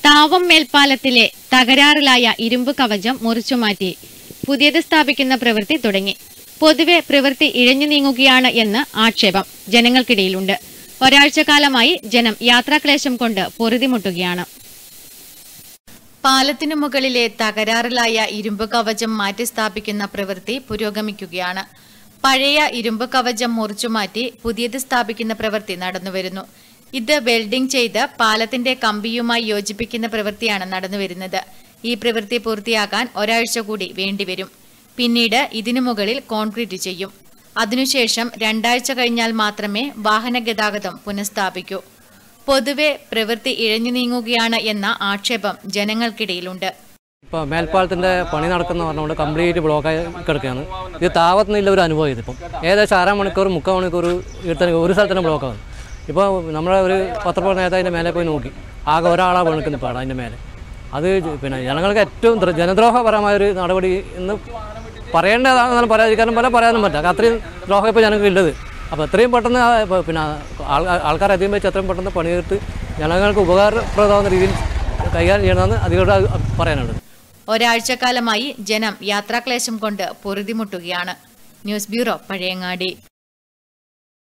താവം മേൽപ്പാലത്തിലെ തകരാറിലായ ഇരുമ്പ് കവചം മുറിച്ചുമാറ്റി പുതിയത് സ്ഥാപിക്കുന്ന പ്രവൃത്തി തുടങ്ങി പൊതുവെ പ്രവൃത്തി ഇഴഞ്ഞു നീങ്ങുകയാണ് എന്ന് ആക്ഷേപം ജനങ്ങൾക്കിടയിലുണ്ട് ഒരാഴ്ചക്കാലമായി ജനം യാത്രാക്ലേശം കൊണ്ട് പൊറുതിമുട്ടുകയാണ് പാലത്തിനു മുകളിലെ തകരാറിലായ ഇരുമ്പ് കവചം മാറ്റി സ്ഥാപിക്കുന്ന പ്രവൃത്തി പുരോഗമിക്കുകയാണ് പഴയ ഇരുമ്പ് കവചം മുറിച്ചുമാറ്റി പുതിയത് സ്ഥാപിക്കുന്ന പ്രവൃത്തി നടന്നുവരുന്നു ഇത് വെൽഡിംഗ് ചെയ്ത് പാലത്തിന്റെ കമ്പിയുമായി യോജിപ്പിക്കുന്ന പ്രവൃത്തിയാണ് നടന്നുവരുന്നത് ഈ പ്രവൃത്തി പൂർത്തിയാക്കാൻ ഒരാഴ്ച കൂടി വേണ്ടിവരും പിന്നീട് ഇതിനു മുകളിൽ കോൺക്രീറ്റ് ചെയ്യും അതിനുശേഷം രണ്ടാഴ്ച കഴിഞ്ഞാൽ മാത്രമേ വാഹന ഗതാഗതം പുനഃസ്ഥാപിക്കൂ പൊതുവെ പ്രവൃത്തി ഇഴഞ്ഞു നീങ്ങുകയാണ് എന്ന ആക്ഷേപം ജനങ്ങൾക്കിടയിലുണ്ട് ഇപ്പോൾ മേൽപ്പാലത്തിൻ്റെ പണി നടക്കുന്ന പറഞ്ഞുകൊണ്ട് കംപ്ലീറ്റ് ബ്ലോക്കായി കിടക്കുകയാണ് ഇത് താവത്തുനിന്നില്ല ഒരു അനുഭവം ഇതിപ്പം ഏകദേശം അര മണിക്കൂർ മുക്കാൽ മണിക്കൂർ ഇവിടെ ഒരു സ്ഥലത്തിന് ബ്ലോക്കാണ് ഇപ്പോൾ നമ്മളെ ഒരു പത്രപ്രവർത്തന നേതാവിൻ്റെ മേലെ പോയി നോക്കി ആകെ ഒരാളാണ് പണിക്കുന്നത് ഇപ്പോൾ അതിൻ്റെ മേലെ അത് ജ- പിന്നെ ജനങ്ങൾക്ക് ഏറ്റവും ദ്ര- ജനദ്രോഹപരമായ ഒരു നടപടി എന്ന് പറയേണ്ടതാണെന്നാലും പറയാതിരിക്കാനും പല പറയാനും പറ്റില്ല അത്രയും ദ്രോഹം ഇപ്പോൾ ജനങ്ങൾക്ക് ഉള്ളത് അപ്പോൾ എത്രയും പെട്ടെന്ന് ആ ഇപ്പൊ പിന്നെ ആൾ ആൾക്കാർ അധികം വെച്ച് എത്രയും പെട്ടെന്ന് പണി തീർത്ത് ജനങ്ങൾക്ക് ഉപകാരപ്രദമാകുന്ന രീതിയിൽ കൈകാര്യം ചെയ്യണമെന്ന് അധികൃതർ പറയാനുള്ളത് ഒരാഴ്ചക്കാലമായി ജനം യാത്രാക്ലേശം കൊണ്ട് പൊറുതിമുട്ടുകയാണ് ന്യൂസ് ബ്യൂറോ പഴയങ്ങാടി